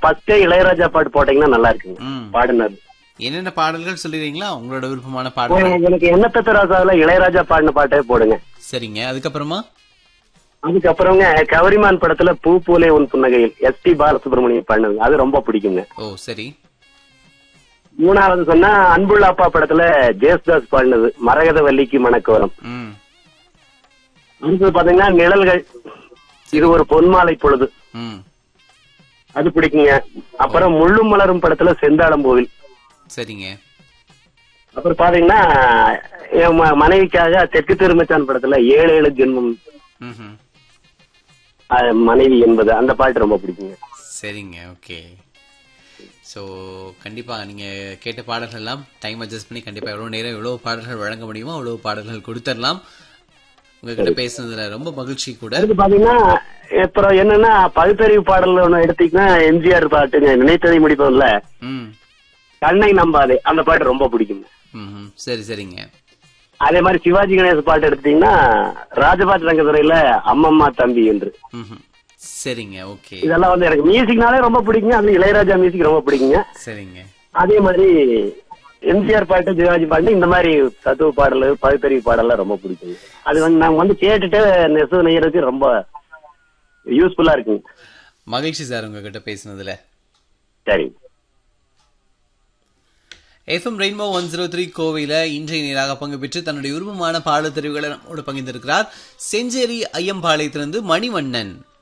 ஃபர்ஸ்டே இளையராஜா பாட்டு போட்டீங்கன்னா நல்லா இருக்குங்க ம் பாடினது என்னென்ன பாடல்கள் சொல்லிடுறீங்களா உங்களோட விருப்பமான பாடல்கள் எனக்கு எண்ணத்தத்து ராசாவில இளையராஜா பாடின பாட்டே போடுங்க சரிங்க அதுக்கப்புறமா அதுக்கப்புறங்க கவரிமான் படத்துல பூ பூலே உன் புன்னகையில் எஸ் பி பாலசுப்ரமணியம் பாடினது அது ரொம்ப பிடிக்குங்க ஓ சரி மூணாவது சொன்னா அன்புள்ள அப்பா படத்துல ஜேசுதாஸ் பாடினது மரகத வள்ளிக்கு மணக்கோரம் ம் அடுத்தது பாத்தீங்கன்னா நிழல்கள் இது ஒரு பொன்மாலை பொழுது ம் அது பிடிக்குங்க அப்புறம் முள்ளும் மலரும் படத்துல செந்தாளம்பூவில் சரிங்க அப்புறம் பாத்தீங்கன்னா என் ம- மனைவிக்காக தெற்கு திருமச்சான் படத்துல ஏழு ஏழு ஜென்மம் ம் அஹ், மனைவி என்பது அந்த பாட்டு ரொம்ப பிடிக்குங்க சரிங்க ஓகே ஸோ கண்டிப்பா நீங்க கேட்ட பாடல்கள் எல்லாம் டைம் அட்ஜஸ்ட் பண்ணி கண்டிப்பா எவ்வளவு நேரம் எவ்வளவு பாடல்கள் வழங்க முடியுமோ அவ்வளவு பாடல்கள் கொடுத்துடலாம் உங்ககிட்ட பேசுனதுல ரொம்ப மகிழ்ச்சி கூட அடுத்து பாத்தீங்கன்னா அப்புறம் என்னன்னா பகுத்தறிவு பாடல் ஒண்ணு எடுத்தீங்கன்னா எம்ஜிஆர் பாட்டுங்க நினைத்ததை முடிப்போம்ல ம் கண்ணை நம்பாதே அந்த பாட்டு ரொம்ப பிடிக்குங்க ம் சரி சரிங்க அதே மாதிரி சிவாஜி கணேச பாட்டு எடுத்தீங்கன்னா ராஜபாட் ரங்கத்துறையில அம்மம்மா தம்பி என்று ம் சரிங்க ஓகே இதெல்லாம் வந்து எனக்கு மியூசிக்னாலே ரொம்ப பிடிக்குங்க அது இளையராஜா மியூசிக் ரொம்ப பிடிக்குங்க சரிங்க அதே மாதிரி எம்ஜிஆர் பாட்டு சிவாஜி பாட்டு இந்த மாதிரி தத்துவ பாடல் பகுத்தறிவு பாடல்லாம் ரொம்ப பிடிக்குங்க அது வந்து நாங்க வந்து கேட்டுட்டு நெசவு நெய்யறதுக்கு ரொம்ப யூஸ்ஃபுல்லா இருக்குங்க மகிழ்ச்சி சார் உங்ககிட்ட பேசுனதுல சரி FM rainbow one zero three கோவையில இன்றைய நேராக பங்கு பெற்று தன்னுடைய விருப்பமான பாடல் தெரிவுகளை நம்மோடு பகிர்ந்திருக்கிறார் செஞ்சேரி ஐயம்பாளையத்திலிருந்து மணிவண்ணன்